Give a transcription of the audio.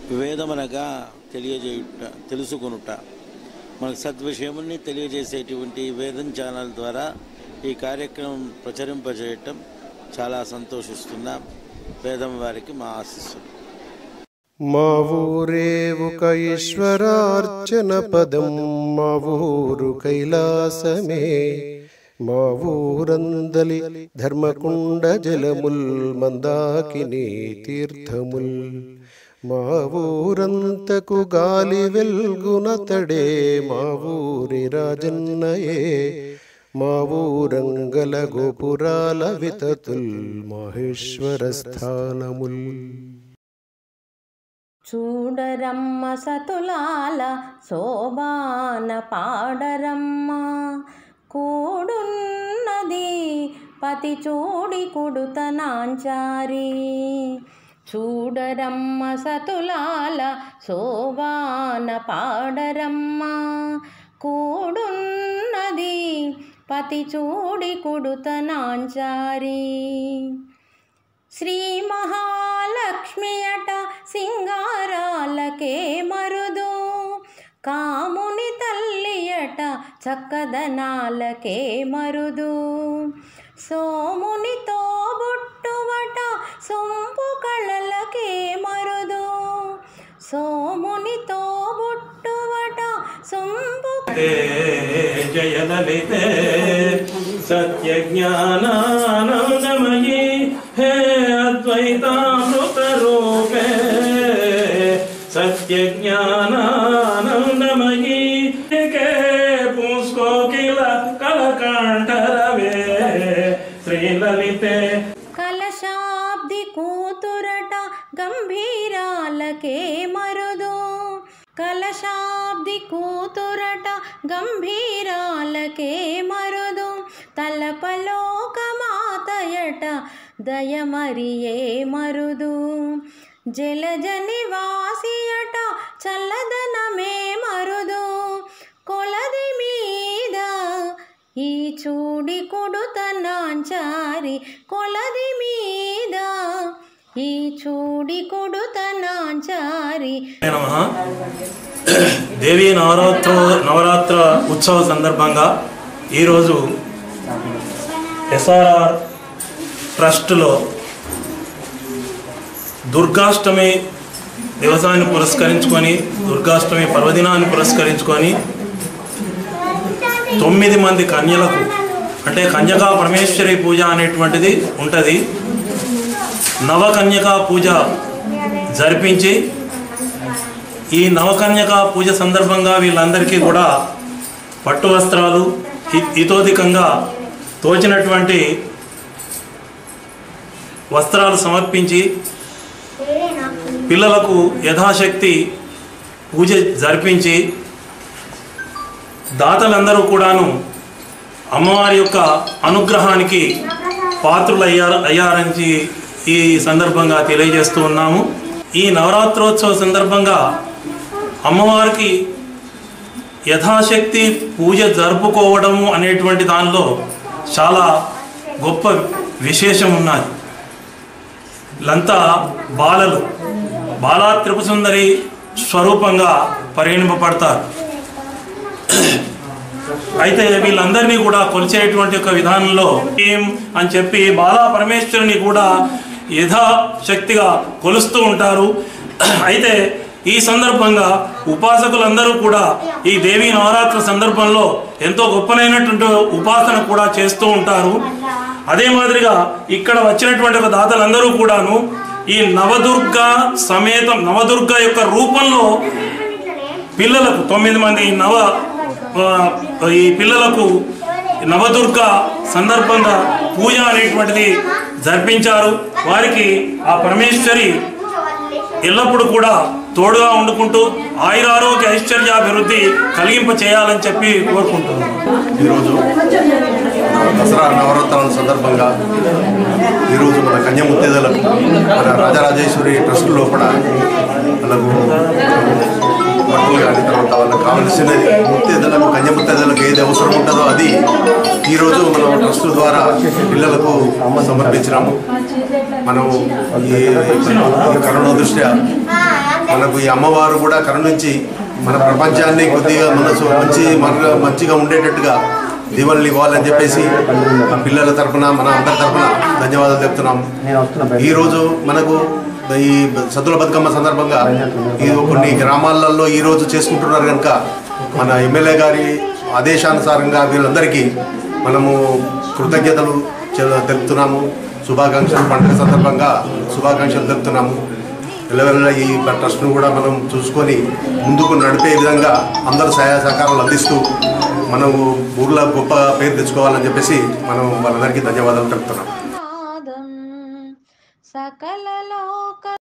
వేదమనగా తెలియజేయుట తెలుసుకొనుట మనకు సద్విషయముని తెలియజేసేటువంటి వేదం ఛానల్ ద్వారా ఈ కార్యక్రమం ప్రచురింపజేయటం చాలా సంతోషిస్తున్నాం వేదం వారికి మా ఆశీస్సులు మా ఊరే ఒక ఈశ్వరార్చన పదం మా ఊరు కైలాసమే మా ఊరందలి ధర్మకుండ జలముల్ మందాకిని తీర్థముల్ మా ఊరంతకు గాలి వెల్గునతడే మా ఊరి రాజన్నయే మా ఊరంగల గోపురాల వితతుల్ మహేశ్వర స్థానముల్ చూడరమ్మ సతులాల శోభాన పాడరమ్మ కూడున్నది పతి చూడి కుడుతనాంచారి చూడరమ్మ సతులాల శోభాన పాడరమ్మ కూడున్నది పతి చూడి కుడుతనాంచారి శ్రీ మహాలక్ష్మి అట సింగారాలకే మరుదు కాముని తల్లి అట చక్కదనాలకే మరుదు సోమునితో బుట్టువట సొంపు కళలకే మరుదు సోమునితో బుట్టువట సొంపు జయ లలితే సత్య జ్ఞానానందమయీ హే అద్వైతామృత రూపే సత్య జ్ఞానానందమయీ కే పుష్కోకిల కలకంఠరవే శ్రీలలితే కలశాబ్ది కూతురట గంభీరాలకే మరుదు కలశాబ్ది కూతురట గంభీరాలకే మరుదు తలపలోక మాతయట దయమరియే మరుదు జలజ నివాసియట చల్లదనమే మరుదు కొలది మీద ఈ చూడి కొడుతనాంచారి కొలది మీద ఈ చూడి కొడుతనాంచారి నమః దేవీ నవరాత్ర నవరాత్ర ఉత్సవ సందర్భంగా ఈరోజు ఎస్ఆర్ఆర్ ట్రస్ట్లో దుర్గాష్టమి దివసాన్ని పురస్కరించుకొని దుర్గాష్టమి పర్వదినాన్ని పురస్కరించుకొని తొమ్మిది మంది కన్యలకు అంటే కన్యకా పరమేశ్వరి పూజ అనేటువంటిది ఉంటుంది నవకన్యకా పూజ జరిపించి ఈ నవకన్యక పూజ సందర్భంగా వీళ్ళందరికీ కూడా పట్టు వస్త్రాలు హి- హితోధికంగా తోచినటువంటి వస్త్రాలు సమర్పించి పిల్లలకు యథాశక్తి పూజ జరిపించి దాతలందరూ కూడాను అమ్మవారి యొక్క అనుగ్రహానికి పాత్రులయ్యారు అయ్యారని ఈ సందర్భంగా తెలియజేస్తూ ఉన్నాము ఈ నవరాత్రోత్సవ సందర్భంగా అమ్మవారికి యథాశక్తి పూజ జరుపుకోవడము అనేటువంటి దానిలో చాలా గొప్ప విశేషం ఉన్నది వీళ్ళంతా బాలలు బాలా త్రిపుసుందరి స్వరూపంగా పరిగణింపబడతారు అయితే వీళ్ళందరినీ కూడా కొలిచేటువంటి ఒక విధానంలో ఏం అని చెప్పి బాలా పరమేశ్వరుని కూడా యథాశక్తిగా కొలుస్తూ ఉంటారు అయితే ఈ సందర్భంగా ఉపాసకులందరూ కూడా ఈ దేవీ నవరాత్రి సందర్భంలో ఎంతో గొప్పనైనటువంటి ఉపాసన కూడా చేస్తూ ఉంటారు అదే మాదిరిగా ఇక్కడ వచ్చినటువంటి ఒక దాతలందరూ కూడాను ఈ నవదుర్గ సమేతం నవదుర్గ యొక్క రూపంలో పిల్లలకు తొమ్మిది మంది నవ ఆ, ఈ పిల్లలకు నవదుర్గ సందర్భంగా పూజ అనేటువంటిది జరిపించారు వారికి ఆ పరమేశ్వరి ఎల్లప్పుడూ కూడా తోడుగా వండుకుంటూ ఆయురారోగ్య ఐశ్వర్యాభివృద్ధి కలిగింప చేయాలని చెప్పి కోరుకుంటున్నాను ఈరోజు దసరా నవరాత్రుల సందర్భంగా ఈరోజు మన కన్య ముత్తేదలకు మన రాజరాజేశ్వరి ట్రస్ట్ లోపల వాళ్ళకు బట్టలు కానీ తర్వాత వాళ్ళకి కావలసినది ముత్తేదలకు కన్య ముత్తేదలకు ఏది అవసరం ఉంటుందో అది ఈరోజు మనం ట్రస్ట్ ద్వారా పిల్లలకు సమర్పించినాము మనం ఈ కరోనా దృష్ట్యా మనకు ఈ అమ్మవారు కూడా కరుణించి మన ప్రపంచాన్ని కొద్దిగా మనసు మంచి మన మంచిగా ఉండేటట్టుగా దీవెనలు ఇవ్వాలని చెప్పేసి ఆ పిల్లల తరపున మన అందరి తరపున ధన్యవాదాలు చెప్తున్నాం ఈరోజు మనకు ఈ సద్దుల బతుకమ్మ సందర్భంగా ఈ కొన్ని గ్రామాలలో ఈ రోజు చేసుకుంటున్నారు కనుక మన ఎమ్మెల్యే గారి ఆదేశానుసారంగా వీళ్ళందరికీ మనము కృతజ్ఞతలు చె- తెలుపుతున్నాము శుభాకాంక్షలు పండుగ సందర్భంగా శుభాకాంక్షలు తెలుపుతున్నాము ఎల్లవెల్ల ఈ ట్రస్ట్ను కూడా మనం చూసుకొని ముందుకు నడిపే విధంగా అందరూ సహాయ సహకారాలు అందిస్తూ మనం ఊర్లో గొప్ప పేరు తెచ్చుకోవాలని చెప్పేసి మనం వాళ్ళందరికీ ధన్యవాదాలు తెలుపుతున్నాం నాదం సకల లోక